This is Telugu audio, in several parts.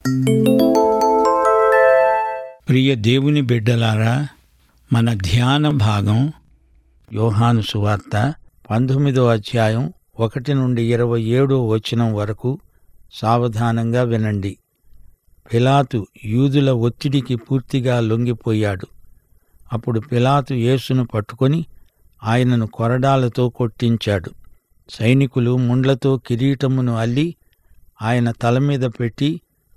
ప్రియ దేవుని బిడ్డలారా మన ధ్యాన భాగం యోహాను సువార్త పంతొమ్మిదో అధ్యాయం ఒకటి నుండి ఇరవై ఏడో వచనం వరకు సావధానంగా వినండి పిలాతు యూదుల ఒత్తిడికి పూర్తిగా లొంగిపోయాడు అప్పుడు పిలాతు యేసును పట్టుకొని ఆయనను కొరడాలతో కొట్టించాడు సైనికులు ముండ్లతో కిరీటమును అల్లి ఆయన తల మీద పెట్టి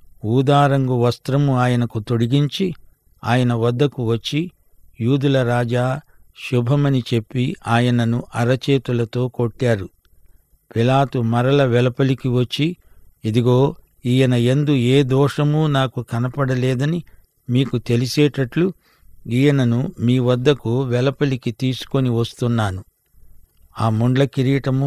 ఊదారంగు వస్త్రము ఆయనకు తొడిగించి ఆయన వద్దకు వచ్చి యూదుల రాజా శుభమని చెప్పి ఆయనను అరచేతులతో కొట్టారు పిలాతు మరల వెలపలికి వచ్చి ఇదిగో ఈయన ఎందు ఏ దోషమూ నాకు కనపడలేదని మీకు తెలిసేటట్లు ఈయనను మీ వద్దకు వెలపలికి తీసుకొని వస్తున్నాను ఆ ముండ్ల కిరీటము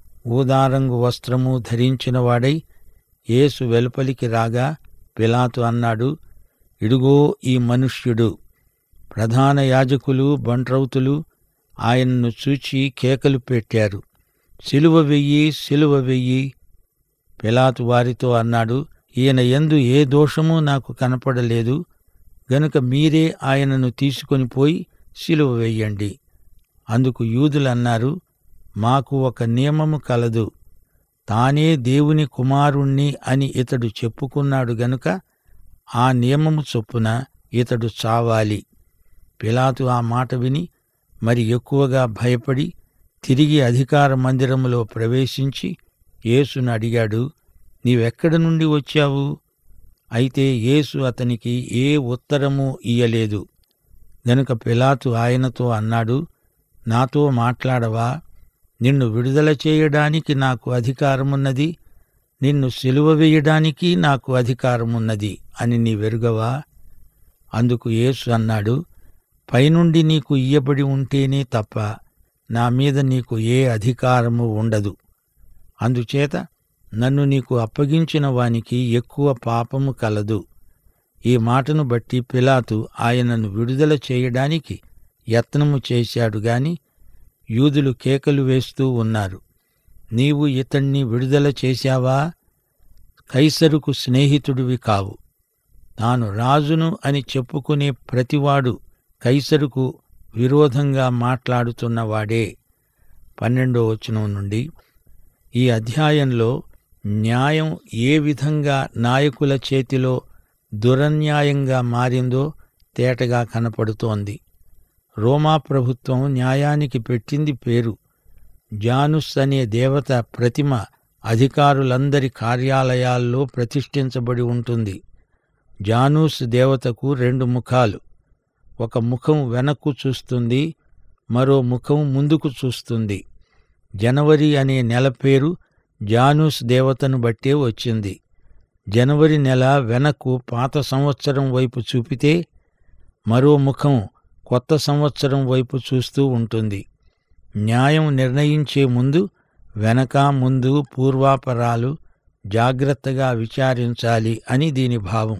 ఊదారంగు వస్త్రము ధరించినవాడై యేసు వెలుపలికి రాగా పిలాతు అన్నాడు ఇడుగో ఈ మనుష్యుడు ప్రధాన యాజకులు బంట్రౌతులు ఆయన్ను చూచి కేకలు పెట్టారు సిలువ వెయ్యి సిలువ వెయ్యి పిలాతు వారితో అన్నాడు ఈయన ఎందు ఏ దోషమూ నాకు కనపడలేదు గనుక మీరే ఆయనను తీసుకొని పోయి సిలువ వెయ్యండి అందుకు యూదులన్నారు మాకు ఒక నియమము కలదు తానే దేవుని కుమారుణ్ణి అని ఇతడు చెప్పుకున్నాడు గనుక ఆ నియమము చొప్పున ఇతడు చావాలి పిలాతు ఆ మాట విని మరి ఎక్కువగా భయపడి తిరిగి అధికార మందిరములో ప్రవేశించి యేసును అడిగాడు నీవెక్కడి నుండి వచ్చావు అయితే యేసు అతనికి ఏ ఉత్తరము ఇయ్యలేదు గనుక పిలాతు ఆయనతో అన్నాడు నాతో మాట్లాడవా నిన్ను విడుదల చేయడానికి నాకు అధికారమున్నది నిన్ను సిలువ వేయడానికి నాకు అధికారమున్నది అని నీ వెరుగవా అందుకు యేసు అన్నాడు పైనుండి నీకు ఇయ్యబడి ఉంటేనే తప్ప నా మీద నీకు ఏ అధికారము ఉండదు అందుచేత నన్ను నీకు అప్పగించిన వానికి ఎక్కువ పాపము కలదు ఈ మాటను బట్టి పిలాతు ఆయనను విడుదల చేయడానికి యత్నము చేశాడు గాని యూదులు కేకలు వేస్తూ ఉన్నారు నీవు ఇతణ్ణి విడుదల చేశావా కైసరుకు స్నేహితుడివి కావు తాను రాజును అని చెప్పుకునే ప్రతివాడు కైసరుకు విరోధంగా మాట్లాడుతున్నవాడే పన్నెండో వచనం నుండి ఈ అధ్యాయంలో న్యాయం ఏ విధంగా నాయకుల చేతిలో దురన్యాయంగా మారిందో తేటగా కనపడుతోంది రోమా ప్రభుత్వం న్యాయానికి పెట్టింది పేరు జానుస్ అనే దేవత ప్రతిమ అధికారులందరి కార్యాలయాల్లో ప్రతిష్ఠించబడి ఉంటుంది జానూస్ దేవతకు రెండు ముఖాలు ఒక ముఖం వెనక్కు చూస్తుంది మరో ముఖం ముందుకు చూస్తుంది జనవరి అనే నెల పేరు జానూస్ దేవతను బట్టే వచ్చింది జనవరి నెల వెనక్కు పాత సంవత్సరం వైపు చూపితే మరో ముఖం కొత్త సంవత్సరం వైపు చూస్తూ ఉంటుంది న్యాయం నిర్ణయించే ముందు వెనక ముందు పూర్వాపరాలు జాగ్రత్తగా విచారించాలి అని దీని భావం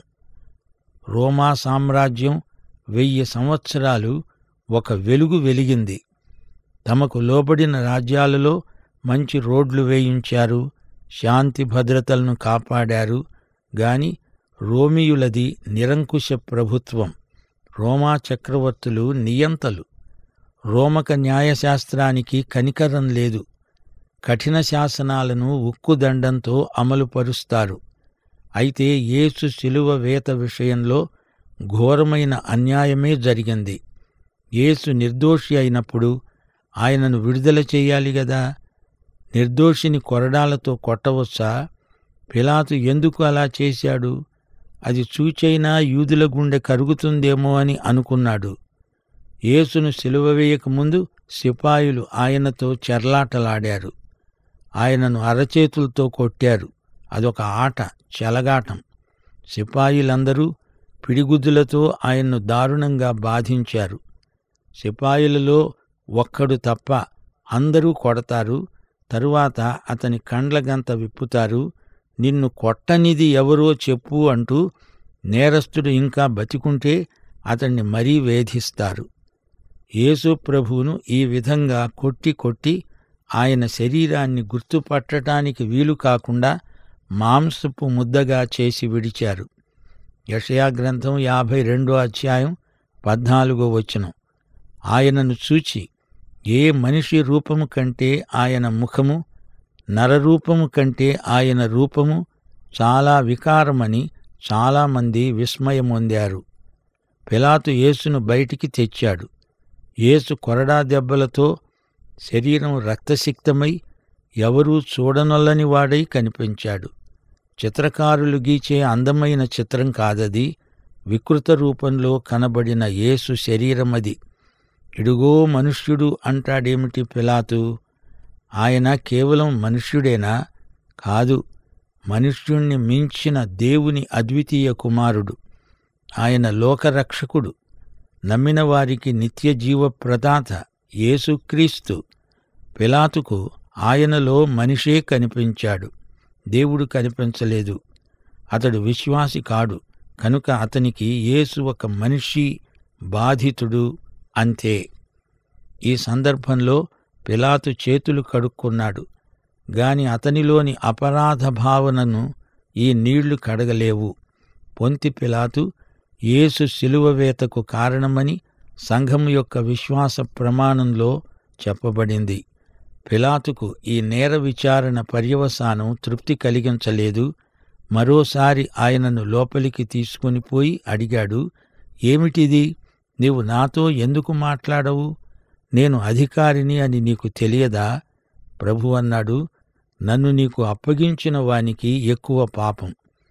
రోమా సామ్రాజ్యం వెయ్యి సంవత్సరాలు ఒక వెలుగు వెలిగింది తమకు లోబడిన రాజ్యాలలో మంచి రోడ్లు వేయించారు శాంతి భద్రతలను కాపాడారు గాని రోమియులది నిరంకుశ ప్రభుత్వం రోమా చక్రవర్తులు నియంతలు రోమక న్యాయశాస్త్రానికి కనికరం లేదు కఠిన శాసనాలను ఉక్కుదండంతో అమలుపరుస్తారు అయితే యేసు శిలువ వేత విషయంలో ఘోరమైన అన్యాయమే జరిగింది యేసు నిర్దోషి అయినప్పుడు ఆయనను విడుదల చేయాలి గదా నిర్దోషిని కొరడాలతో కొట్టవచ్చా పిలాతు ఎందుకు అలా చేశాడు అది చూచైనా యూదుల గుండె కరుగుతుందేమో అని అనుకున్నాడు యేసును సిలువ వేయకముందు సిపాయిలు ఆయనతో చెర్లాటలాడారు ఆయనను అరచేతులతో కొట్టారు అదొక ఆట చెలగాటం సిపాయిలందరూ పిడిగుద్దులతో ఆయన్ను దారుణంగా బాధించారు సిపాయిలలో ఒక్కడు తప్ప అందరూ కొడతారు తరువాత అతని కండ్లగంత విప్పుతారు నిన్ను కొట్టనిది ఎవరో చెప్పు అంటూ నేరస్తుడు ఇంకా బతికుంటే అతన్ని మరీ వేధిస్తారు యేసు ప్రభువును ఈ విధంగా కొట్టి కొట్టి ఆయన శరీరాన్ని గుర్తుపట్టటానికి వీలు కాకుండా మాంసపు ముద్దగా చేసి విడిచారు యషయా గ్రంథం యాభై రెండో అధ్యాయం పద్నాలుగో వచనం ఆయనను చూచి ఏ మనిషి రూపము కంటే ఆయన ముఖము నరరూపము కంటే ఆయన రూపము చాలా వికారమని చాలామంది విస్మయం పొందారు పిలాతు యేసును బయటికి తెచ్చాడు యేసు కొరడా దెబ్బలతో శరీరం రక్తసిక్తమై ఎవరూ చూడనొల్లని వాడై కనిపించాడు చిత్రకారులు గీచే అందమైన చిత్రం కాదది వికృత రూపంలో కనబడిన యేసు శరీరమది ఇడుగో మనుష్యుడు అంటాడేమిటి పిలాతు ఆయన కేవలం మనుష్యుడేనా కాదు మనుష్యుణ్ణి మించిన దేవుని అద్వితీయ కుమారుడు ఆయన లోకరక్షకుడు నమ్మిన వారికి నిత్య జీవ ప్రదాత యేసుక్రీస్తు పిలాతుకు ఆయనలో మనిషే కనిపించాడు దేవుడు కనిపించలేదు అతడు విశ్వాసి కాడు కనుక అతనికి యేసు ఒక మనిషి బాధితుడు అంతే ఈ సందర్భంలో పిలాతు చేతులు కడుక్కున్నాడు గాని అతనిలోని అపరాధ భావనను ఈ నీళ్లు కడగలేవు పొంతి పిలాతు యేసు శిలువవేతకు కారణమని సంఘం యొక్క విశ్వాస ప్రమాణంలో చెప్పబడింది పిలాతుకు ఈ నేర విచారణ పర్యవసానం తృప్తి కలిగించలేదు మరోసారి ఆయనను లోపలికి తీసుకుని పోయి అడిగాడు ఏమిటిది నీవు నాతో ఎందుకు మాట్లాడవు నేను అధికారిని అని నీకు తెలియదా ప్రభు అన్నాడు నన్ను నీకు అప్పగించిన వానికి ఎక్కువ పాపం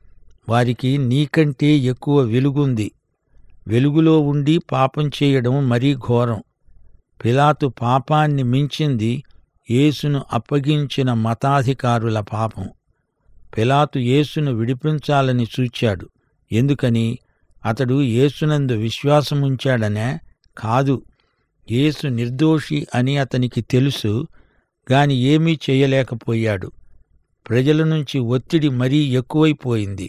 వారికి నీకంటే ఎక్కువ వెలుగుంది వెలుగులో ఉండి పాపం చేయడం మరీ ఘోరం పిలాతు పాపాన్ని మించింది యేసును అప్పగించిన మతాధికారుల పాపం పిలాతు యేసును విడిపించాలని చూచాడు ఎందుకని అతడు యేసునందు విశ్వాసముంచాడనే కాదు యేసు నిర్దోషి అని అతనికి తెలుసు గాని ఏమీ చేయలేకపోయాడు ప్రజల నుంచి ఒత్తిడి మరీ ఎక్కువైపోయింది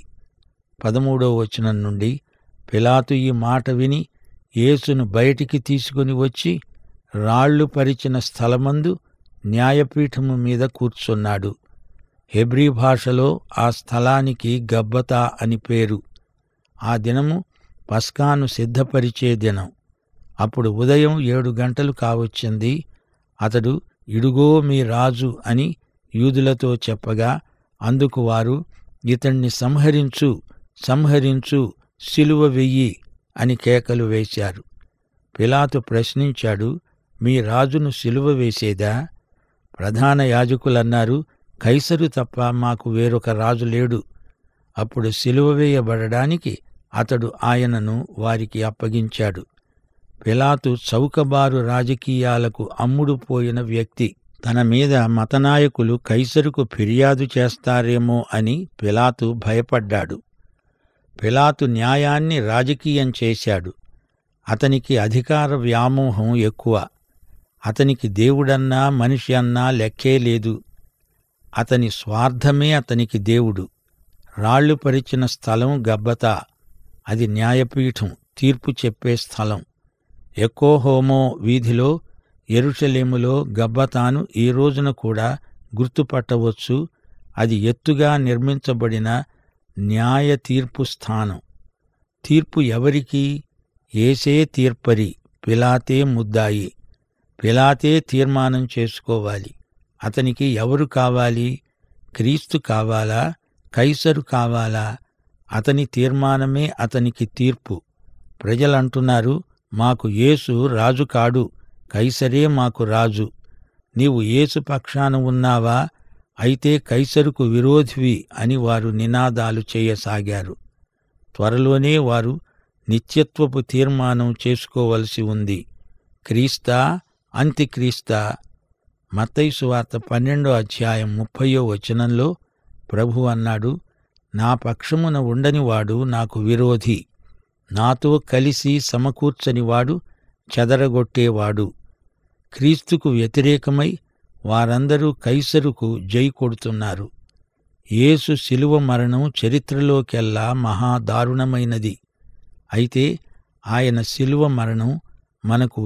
పదమూడో వచనం నుండి పిలాతు ఈ మాట విని యేసును బయటికి తీసుకుని వచ్చి రాళ్లు పరిచిన స్థలమందు న్యాయపీఠము మీద కూర్చున్నాడు హెబ్రీ భాషలో ఆ స్థలానికి గబ్బతా అని పేరు ఆ దినము పస్కాను సిద్ధపరిచే దినం అప్పుడు ఉదయం ఏడు గంటలు కావచ్చింది అతడు ఇడుగో మీ రాజు అని యూదులతో చెప్పగా అందుకు వారు ఇతణ్ణి సంహరించు సంహరించు సిలువ వెయ్యి అని కేకలు వేశారు పిలాతు ప్రశ్నించాడు మీ రాజును సిలువ వేసేదా ప్రధాన యాజకులన్నారు కైసరు తప్ప మాకు వేరొక రాజు లేడు అప్పుడు సిలువ వేయబడడానికి అతడు ఆయనను వారికి అప్పగించాడు పిలాతు చౌకబారు రాజకీయాలకు అమ్ముడు పోయిన వ్యక్తి తన మీద మతనాయకులు కైసరుకు ఫిర్యాదు చేస్తారేమో అని పిలాతు భయపడ్డాడు పిలాతు న్యాయాన్ని రాజకీయం చేశాడు అతనికి అధికార వ్యామోహం ఎక్కువ అతనికి దేవుడన్నా మనిషి అన్నా లెక్కే లేదు అతని స్వార్థమే అతనికి దేవుడు రాళ్లు పరిచిన స్థలం గబ్బతా అది న్యాయపీఠం తీర్పు చెప్పే స్థలం ఎకోహోమో వీధిలో ఎరుషలేములో గబ్బతాను ఈ రోజున కూడా గుర్తుపట్టవచ్చు అది ఎత్తుగా నిర్మించబడిన న్యాయ తీర్పు స్థానం తీర్పు ఎవరికి ఏసే తీర్పరి పిలాతే ముద్దాయి పిలాతే తీర్మానం చేసుకోవాలి అతనికి ఎవరు కావాలి క్రీస్తు కావాలా కైసరు కావాలా అతని తీర్మానమే అతనికి తీర్పు ప్రజలంటున్నారు మాకు యేసు రాజు కాడు కైసరే మాకు రాజు నీవు యేసు పక్షాన ఉన్నావా అయితే కైసరుకు విరోధివి అని వారు నినాదాలు చేయసాగారు త్వరలోనే వారు నిత్యత్వపు తీర్మానం చేసుకోవలసి ఉంది క్రీస్తా అంత్యక్రీస్తా మత్తైసు వార్త పన్నెండో అధ్యాయం ముప్పయో వచనంలో ప్రభు అన్నాడు నా పక్షమున ఉండనివాడు నాకు విరోధి నాతో కలిసి సమకూర్చనివాడు చెదరగొట్టేవాడు క్రీస్తుకు వ్యతిరేకమై వారందరూ కైసరుకు జై కొడుతున్నారు యేసు శిలువ మరణం చరిత్రలోకెల్లా మహాదారుణమైనది అయితే ఆయన శిలువ మరణం మనకు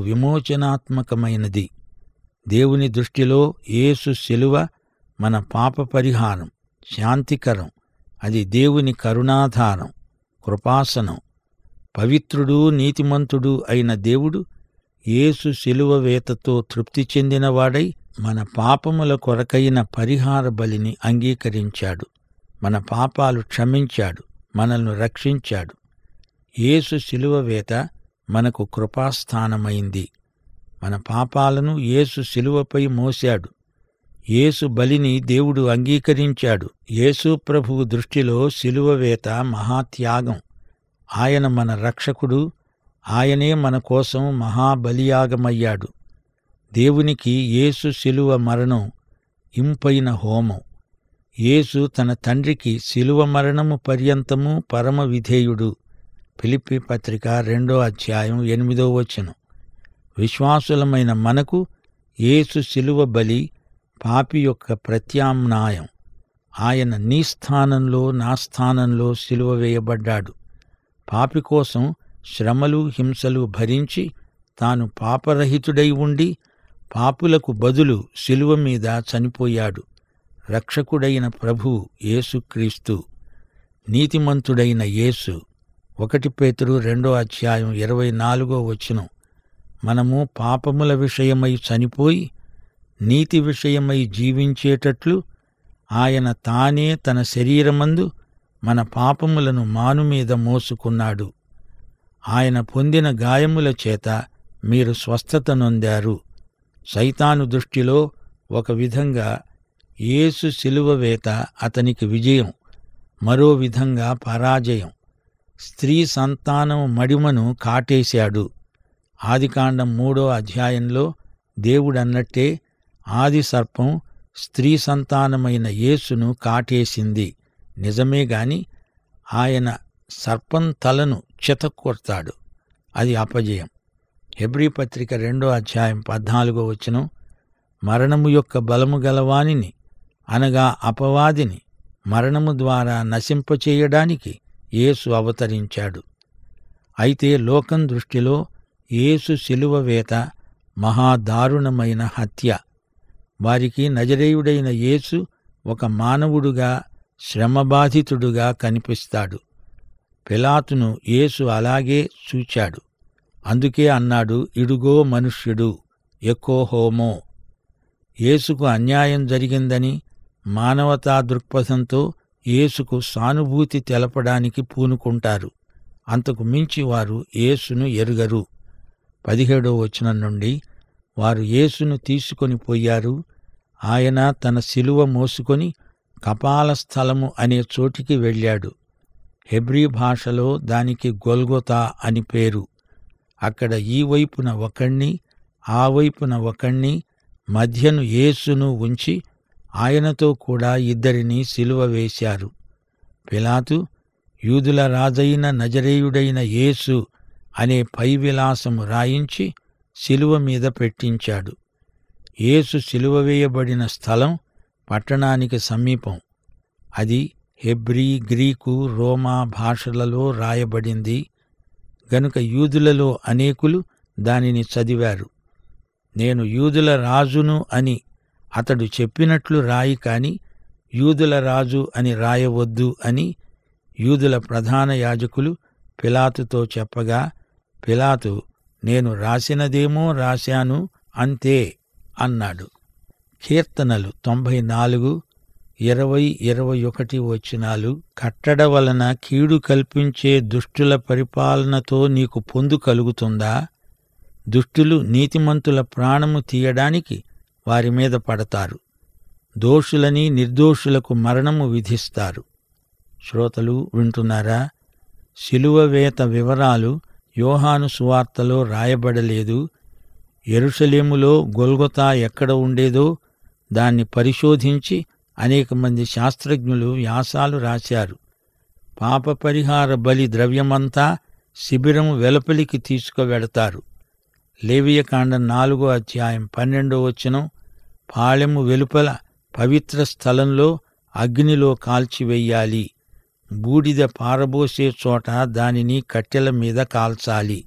విమోచనాత్మకమైనది దేవుని దృష్టిలో యేసు శిలువ మన పాప పరిహారం శాంతికరం అది దేవుని కరుణాధారం కృపాసనం పవిత్రుడు నీతిమంతుడు అయిన దేవుడు యేసు శిలువ వేతతో తృప్తి చెందినవాడై మన పాపముల కొరకైన పరిహార బలిని అంగీకరించాడు మన పాపాలు క్షమించాడు మనల్ని రక్షించాడు యేసు శిలువ వేత మనకు కృపాస్థానమైంది మన పాపాలను యేసు శిలువపై మోశాడు యేసు బలిని దేవుడు అంగీకరించాడు యేసు ప్రభువు దృష్టిలో శిలువ వేత మహాత్యాగం ఆయన మన రక్షకుడు ఆయనే మన కోసం మహాబలియాగమయ్యాడు దేవునికి యేసు శిలువ మరణం ఇంపైన హోమం యేసు తన తండ్రికి శిలువ మరణము పర్యంతము పరమ విధేయుడు ఫిలిప్పి పత్రిక రెండో అధ్యాయం ఎనిమిదో వచనం విశ్వాసులమైన మనకు యేసు శిలువ బలి పాపి యొక్క ప్రత్యామ్నాయం ఆయన నీ స్థానంలో నా స్థానంలో శిలువ వేయబడ్డాడు పాపి కోసం శ్రమలు హింసలు భరించి తాను పాపరహితుడై ఉండి పాపులకు బదులు శిలువ మీద చనిపోయాడు రక్షకుడైన ప్రభు యేసుక్రీస్తు నీతిమంతుడైన యేసు ఒకటి పేతురు రెండో అధ్యాయం ఇరవై నాలుగో వచనం మనము పాపముల విషయమై చనిపోయి నీతి విషయమై జీవించేటట్లు ఆయన తానే తన శరీరమందు మన పాపములను మానుమీద మోసుకున్నాడు ఆయన పొందిన గాయముల చేత మీరు స్వస్థత నొందారు సైతాను దృష్టిలో ఒక విధంగా యేసు శిలువ వేత అతనికి విజయం మరో విధంగా పరాజయం స్త్రీ సంతానం మడిమను కాటేశాడు ఆదికాండం మూడో అధ్యాయంలో దేవుడన్నట్టే ఆది సర్పం స్త్రీ సంతానమైన యేసును కాటేసింది నిజమే గాని ఆయన సర్పం తలను చితక్కొడతాడు అది అపజయం హెబ్రీ పత్రిక రెండో అధ్యాయం పద్నాలుగో వచనం మరణము యొక్క బలము గలవానిని అనగా అపవాదిని మరణము ద్వారా నశింపచేయడానికి యేసు అవతరించాడు అయితే లోకం దృష్టిలో యేసు శిలువ వేత మహాదారుణమైన హత్య వారికి నజరేయుడైన యేసు ఒక మానవుడుగా శ్రమబాధితుడుగా కనిపిస్తాడు పిలాతును యేసు అలాగే చూచాడు అందుకే అన్నాడు ఇడుగో మనుష్యుడు ఎక్కో హోమో యేసుకు అన్యాయం జరిగిందని మానవతా దృక్పథంతో యేసుకు సానుభూతి తెలపడానికి పూనుకుంటారు అంతకు మించి వారు యేసును ఎరుగరు పదిహేడో వచనం నుండి వారు యేసును తీసుకొని పోయారు ఆయన తన శిలువ మోసుకొని కపాల స్థలము అనే చోటికి వెళ్ళాడు హెబ్రీ భాషలో దానికి గొల్గొతా అని పేరు అక్కడ ఈ వైపున ఒకణ్ణి ఆ వైపున ఒకణ్ణి మధ్యను యేసును ఉంచి ఆయనతో కూడా ఇద్దరిని సిలువ వేశారు పిలాతు యూదుల రాజైన నజరేయుడైన యేసు అనే పై విలాసము రాయించి శిలువ మీద పెట్టించాడు యేసు సిలువ వేయబడిన స్థలం పట్టణానికి సమీపం అది హెబ్రీ గ్రీకు రోమా భాషలలో రాయబడింది గనుక యూదులలో అనేకులు దానిని చదివారు నేను యూదుల రాజును అని అతడు చెప్పినట్లు రాయి కాని యూదుల రాజు అని రాయవద్దు అని యూదుల ప్రధాన యాజకులు పిలాతుతో చెప్పగా పిలాతు నేను రాసినదేమో రాశాను అంతే అన్నాడు కీర్తనలు తొంభై నాలుగు ఇరవై ఇరవై ఒకటి వచనాలు కట్టడ వలన కీడు కల్పించే దుష్టుల పరిపాలనతో నీకు పొందు కలుగుతుందా దుష్టులు నీతిమంతుల ప్రాణము తీయడానికి వారి మీద పడతారు దోషులని నిర్దోషులకు మరణము విధిస్తారు శ్రోతలు వింటున్నారా శిలువ వేత వివరాలు యోహాను సువార్తలో రాయబడలేదు ఎరుషలేములో గొల్గొతా ఎక్కడ ఉండేదో దాన్ని పరిశోధించి అనేక మంది శాస్త్రజ్ఞులు వ్యాసాలు రాశారు పాప పరిహార బలి ద్రవ్యమంతా శిబిరం వెలుపలికి తీసుకువెడతారు లేవియకాండం నాలుగో అధ్యాయం పన్నెండో వచనం పాళెము వెలుపల పవిత్ర స్థలంలో అగ్నిలో కాల్చివెయ్యాలి బూడిద పారబోసే చోట దానిని కట్టెల మీద కాల్చాలి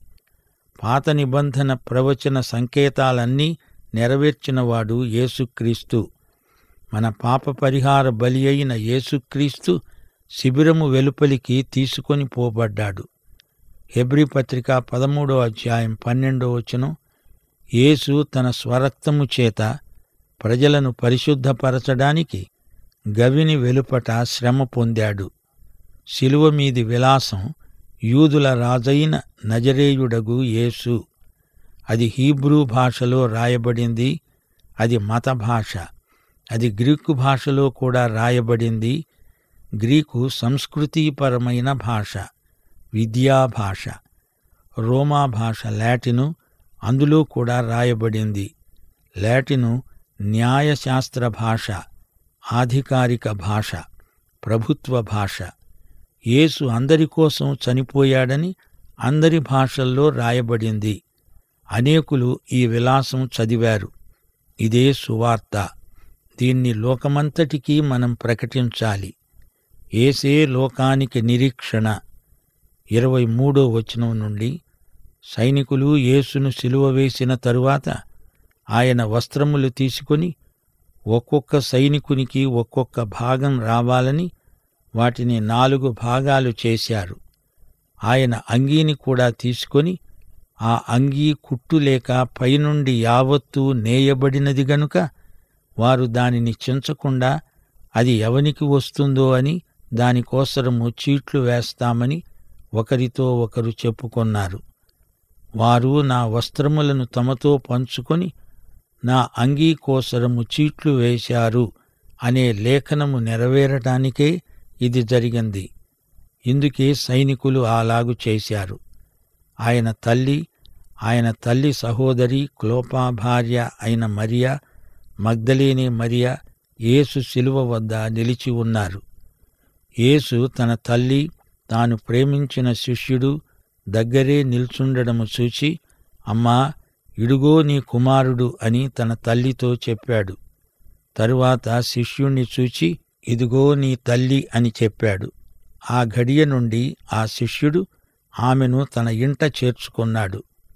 పాత నిబంధన ప్రవచన సంకేతాలన్నీ నెరవేర్చినవాడు యేసుక్రీస్తు మన పాప పరిహార బలి అయిన యేసుక్రీస్తు శిబిరము వెలుపలికి తీసుకొని పోబడ్డాడు హెబ్రి పత్రిక పదమూడో అధ్యాయం పన్నెండో వచనం యేసు తన స్వరక్తము చేత ప్రజలను పరిశుద్ధపరచడానికి గవిని వెలుపట శ్రమ పొందాడు శిలువ మీది విలాసం యూదుల రాజైన నజరేయుడగు యేసు అది హీబ్రూ భాషలో రాయబడింది అది మత భాష అది గ్రీకు భాషలో కూడా రాయబడింది గ్రీకు సంస్కృతిపరమైన భాష విద్యా భాష రోమా భాష లాటిను అందులో కూడా రాయబడింది లాటిను న్యాయశాస్త్ర భాష ఆధికారిక భాష ప్రభుత్వ భాష యేసు అందరి కోసం చనిపోయాడని అందరి భాషల్లో రాయబడింది అనేకులు ఈ విలాసం చదివారు ఇదే సువార్త దీన్ని లోకమంతటికీ మనం ప్రకటించాలి ఏసే లోకానికి నిరీక్షణ ఇరవై మూడో వచనం నుండి సైనికులు యేసును సిలువ వేసిన తరువాత ఆయన వస్త్రములు తీసుకొని ఒక్కొక్క సైనికునికి ఒక్కొక్క భాగం రావాలని వాటిని నాలుగు భాగాలు చేశారు ఆయన అంగీని కూడా తీసుకొని ఆ అంగీ కుట్టు లేక పైనుండి యావత్తూ నేయబడినది గనుక వారు దానిని చించకుండా అది ఎవనికి వస్తుందో అని దానికోసరము చీట్లు వేస్తామని ఒకరితో ఒకరు చెప్పుకొన్నారు వారు నా వస్త్రములను తమతో పంచుకొని నా అంగీ కోసరము చీట్లు వేశారు అనే లేఖనము నెరవేరటానికే ఇది జరిగింది ఇందుకే సైనికులు అలాగు చేశారు ఆయన తల్లి ఆయన తల్లి సహోదరి క్లోపా భార్య అయిన మరియా మగ్ధలేని మరియా యేసు శిలువ వద్ద నిలిచి ఉన్నారు యేసు తన తల్లి తాను ప్రేమించిన శిష్యుడు దగ్గరే నిల్చుండడము చూచి అమ్మా ఇడుగో నీ కుమారుడు అని తన తల్లితో చెప్పాడు తరువాత శిష్యుణ్ణి చూచి ఇదిగో నీ తల్లి అని చెప్పాడు ఆ గడియ నుండి ఆ శిష్యుడు ఆమెను తన ఇంట చేర్చుకున్నాడు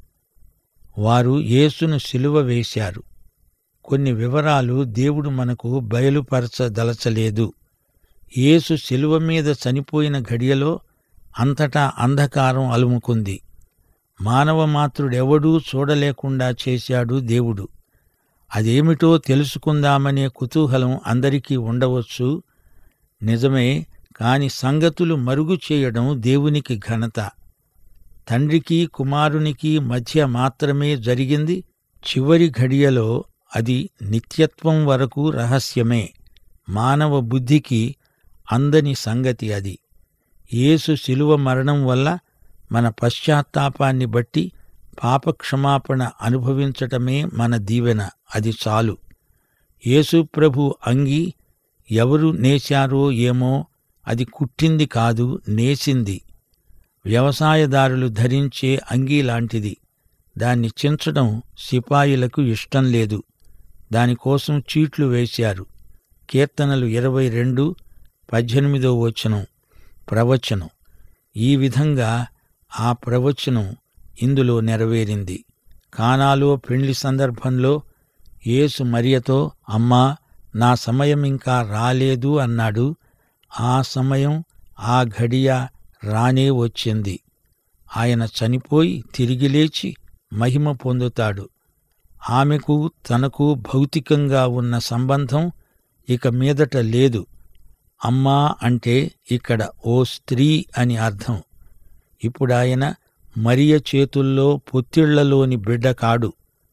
వారు యేసును సిలువ వేశారు కొన్ని వివరాలు దేవుడు మనకు బయలుపరచదలచలేదు యేసు శిలువ మీద చనిపోయిన ఘడియలో అంతటా అంధకారం అలుముకుంది మానవ మాతృడెవడూ చూడలేకుండా చేశాడు దేవుడు అదేమిటో తెలుసుకుందామనే కుతూహలం అందరికీ ఉండవచ్చు నిజమే కాని సంగతులు మరుగు చేయడం దేవునికి ఘనత తండ్రికి కుమారునికి మధ్య మాత్రమే జరిగింది చివరి ఘడియలో అది నిత్యత్వం వరకు రహస్యమే మానవ బుద్ధికి అందని సంగతి అది యేసు శిలువ మరణం వల్ల మన పశ్చాత్తాపాన్ని బట్టి పాపక్షమాపణ అనుభవించటమే మన దీవెన అది చాలు యేసు ప్రభు అంగి ఎవరు నేశారో ఏమో అది కుట్టింది కాదు నేసింది వ్యవసాయదారులు ధరించే అంగీ లాంటిది దాన్ని చించడం సిపాయిలకు ఇష్టం లేదు దానికోసం చీట్లు వేశారు కీర్తనలు ఇరవై రెండు పద్దెనిమిదో వచనం ప్రవచనం ఈ విధంగా ఆ ప్రవచనం ఇందులో నెరవేరింది కానాలో పెండ్లి సందర్భంలో యేసు మరియతో అమ్మా నా సమయం ఇంకా రాలేదు అన్నాడు ఆ సమయం ఆ ఘడియ రానే వచ్చింది ఆయన చనిపోయి తిరిగి లేచి మహిమ పొందుతాడు ఆమెకు తనకు భౌతికంగా ఉన్న సంబంధం ఇక మీదట లేదు అమ్మా అంటే ఇక్కడ ఓ స్త్రీ అని అర్థం ఇప్పుడాయన మరియ చేతుల్లో పొత్తిళ్లలోని బిడ్డ కాడు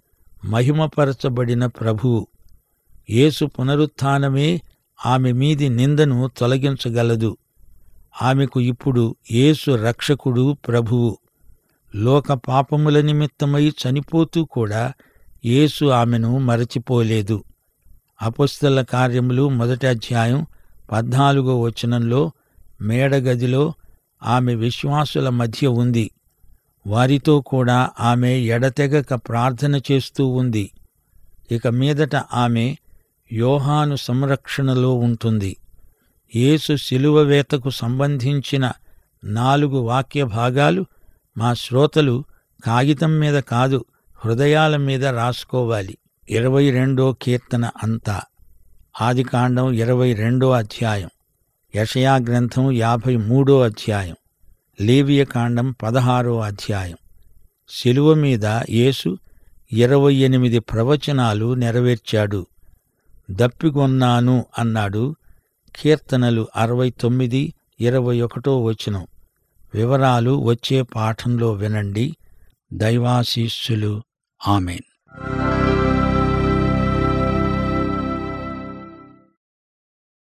మహిమపరచబడిన ప్రభువు యేసు పునరుత్థానమే ఆమె మీది నిందను తొలగించగలదు ఆమెకు ఇప్పుడు యేసు రక్షకుడు ప్రభువు లోక పాపముల నిమిత్తమై చనిపోతూ కూడా యేసు ఆమెను మరచిపోలేదు అపుస్తల కార్యములు మొదటి అధ్యాయం పద్నాలుగో వచనంలో మేడగదిలో ఆమె విశ్వాసుల మధ్య ఉంది వారితో కూడా ఆమె ఎడతెగక ప్రార్థన చేస్తూ ఉంది ఇక మీదట ఆమె యోహాను సంరక్షణలో ఉంటుంది యేసు శిలువ వేతకు సంబంధించిన నాలుగు వాక్య భాగాలు మా శ్రోతలు కాగితం మీద కాదు హృదయాల మీద రాసుకోవాలి ఇరవై రెండో కీర్తన అంతా ఆదికాండం ఇరవై రెండో అధ్యాయం యషయా గ్రంథం యాభై మూడో అధ్యాయం లేవియ కాండం పదహారో అధ్యాయం శిలువ మీద యేసు ఇరవై ఎనిమిది ప్రవచనాలు నెరవేర్చాడు దప్పిగొన్నాను అన్నాడు కీర్తనలు అరవై తొమ్మిది ఇరవై ఒకటో వచనం వివరాలు వచ్చే పాఠంలో వినండి దైవాశీస్సులు ఆమెన్